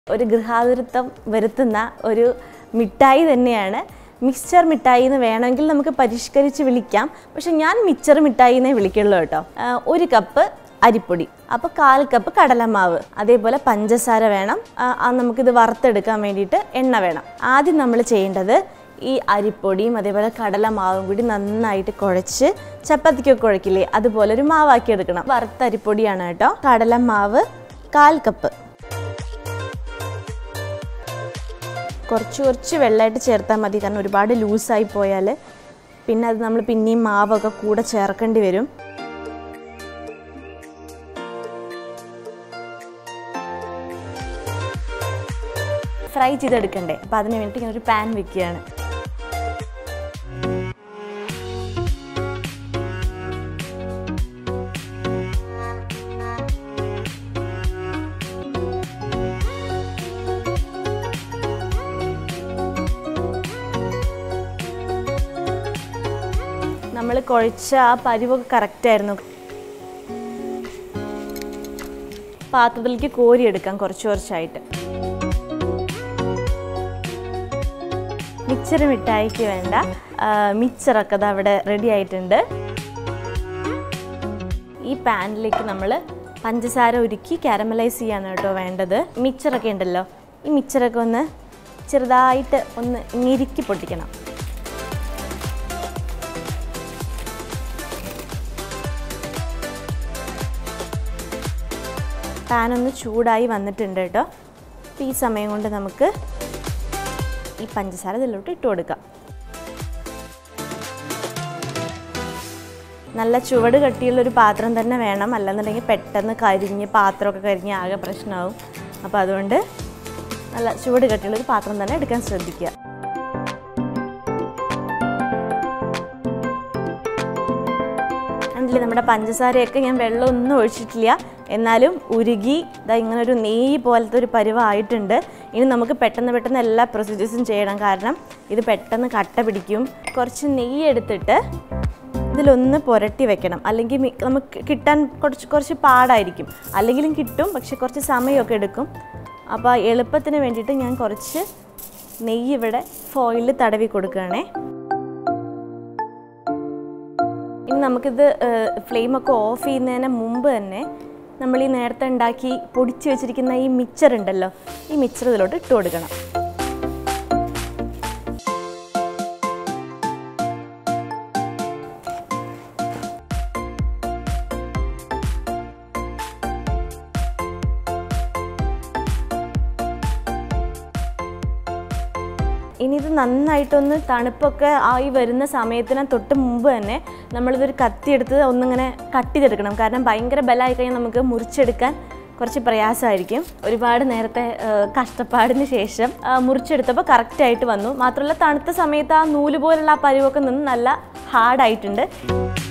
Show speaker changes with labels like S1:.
S1: ഒരു ഗൃഹാതുരത്വം വരുത്തുന്ന ഒരു മിഠായി തന്നെയാണ് മിക്സ്ചർ മിഠായി എന്ന് വേണമെങ്കിൽ നമുക്ക് പരിഷ്കരിച്ച് വിളിക്കാം പക്ഷെ ഞാൻ മിക്സ്ചർ മിഠായി എന്നേ വിളിക്കുള്ളൂ കേട്ടോ ആ, ഒരു കപ്പ് അരിപ്പൊടി അപ്പോൾ കാൽ കപ്പ് കടലമാവ് അതേപോലെ പഞ്ചസാര വേണം ആ, ആ, നമുക്കിത് വറുത്തെടുക്കാൻ വേണ്ടിയിട്ട് എണ്ണ വേണം ആദ്യം നമ്മൾ ചെയ്യേണ്ടത് ഈ അരിപ്പൊടിയും അതേപോലെ കടലമാവും കൂടി നന്നായിട്ട് കുഴച്ച് ചപ്പാത്തിക്കൊക്കെ കുഴക്കില്ലേ അതുപോലെ ഒരു മാവാക്കി എടുക്കണം വറുത്ത അരിപ്പൊടിയാണ് കേട്ടോ കടലമാവ് കാൽ കപ്പ് കുറച്ച് കുറച്ച് വെള്ളമായിട്ട് ചേർത്താൽ മതി കാരണം ഒരുപാട് ലൂസായി പോയാൽ പിന്നെ അത് നമ്മൾ പിന്നെയും മാവൊക്കെ കൂടെ ചേർക്കേണ്ടി വരും ഫ്രൈ ചെയ്തെടുക്കണ്ടേ അപ്പം അതിന് വേണ്ടിയിട്ട് ഇങ്ങനെ ഒരു പാൻ വെക്കുകയാണ് നമ്മൾ കുഴച്ച ആ പരിവൊക്കെ കറക്റ്റായിരുന്നു പാത്രത്തിലേക്ക് കോരിയെടുക്കാം കുറച്ച് കുറച്ചായിട്ട് മിക്സർ മിഠായിക്ക് വേണ്ട ആ, മിക്സറൊക്കെ അത് അവിടെ റെഡി ആയിട്ടുണ്ട് ഈ പാനിലേക്ക് നമ്മൾ പഞ്ചസാര ഉരുക്കി കാരമലൈസ് ചെയ്യാണ് കേട്ടോ വേണ്ടത് മിക്സറൊക്കെ ഉണ്ടല്ലോ ഈ മിക്സറൊക്കെ ഒന്ന് ചെറുതായിട്ട് ഒന്ന് ഞെരുക്കി പൊട്ടിക്കണം പാൻ ഒന്ന് ചൂടായി വന്നിട്ടുണ്ട് കേട്ടോ അപ്പോൾ ഈ സമയം കൊണ്ട് നമുക്ക് ഈ പഞ്ചസാര ഇതിലോട്ട് ഇട്ട് കൊടുക്കാം നല്ല ചുവട് കട്ടിയുള്ള ഒരു പാത്രം തന്നെ വേണം അല്ലെന്നുണ്ടെങ്കിൽ പെട്ടെന്ന് കരിഞ്ഞ് പാത്രമൊക്കെ കരിഞ്ഞ് ആകെ പ്രശ്നമാവും അപ്പോൾ അതുകൊണ്ട് നല്ല ചുവട് കട്ടിയുള്ള ഒരു പാത്രം തന്നെ എടുക്കാൻ ശ്രദ്ധിക്കുക കണ്ടില്ലേ നമ്മുടെ പഞ്ചസാരയൊക്കെ ഞാൻ വെള്ളമൊന്നും ഒഴിച്ചിട്ടില്ല എന്നാലും ഉരുകി ഇതാ ഇങ്ങനെ ഒരു നെയ്യ് പോലത്തെ ഒരു പരുവമായിട്ടുണ്ട് ഇനി നമുക്ക് പെട്ടെന്ന് പെട്ടെന്ന് എല്ലാ പ്രൊസീജിയേഴ്സും ചെയ്യണം കാരണം ഇത് പെട്ടെന്ന് കട്ട പിടിക്കും കുറച്ച് നെയ്യ് എടുത്തിട്ട് ഇതിലൊന്ന് പുരട്ടി വെക്കണം അല്ലെങ്കിൽ മി- നമുക്ക് കിട്ടാൻ കുറച്ച് കുറച്ച് പാടായിരിക്കും അല്ലെങ്കിലും കിട്ടും പക്ഷെ കുറച്ച് സമയമൊക്കെ എടുക്കും അപ്പോൾ എളുപ്പത്തിന് വേണ്ടിയിട്ട് ഞാൻ കുറച്ച് നെയ്യ് ഇവിടെ ഫോയിലിൽ തടവി കൊടുക്കുകയാണേ ഇനി നമുക്കിത് ഫ്ലെയിമൊക്കെ ഓഫ് ചെയ്യുന്നതിന് മുമ്പ് തന്നെ നമ്മൾ ഈ നേരത്തെ ഉണ്ടാക്കി പൊടിച്ച് വെച്ചിരിക്കുന്ന ഈ മിക്സർ ഉണ്ടല്ലോ ഈ മിക്സർ ഇതിലോട്ട് ഇട്ട് കൊടുക്കണം ഇനി ഇത് നന്നായിട്ടൊന്ന് തണുപ്പൊക്കെ ആയി വരുന്ന സമയത്തിന് തൊട്ട് മുമ്പ് തന്നെ നമ്മളിതൊരു കത്തിയെടുത്ത് ഒന്നിങ്ങനെ കട്ട് ചെയ്തെടുക്കണം കാരണം ഭയങ്കര ബലമായി കഴിഞ്ഞാൽ നമുക്ക് മുറിച്ചെടുക്കാൻ കുറച്ച് പ്രയാസമായിരിക്കും ഒരുപാട് നേരത്തെ ആ, കഷ്ടപ്പാടിന് ശേഷം ആ, മുറിച്ചെടുത്തപ്പോൾ കറക്റ്റായിട്ട് വന്നു മാത്രമല്ല തണുത്ത സമയത്ത് ആ നൂല് പോലുള്ള ആ പരുവൊക്കെ നിന്ന് നല്ല ഹാർഡായിട്ടുണ്ട്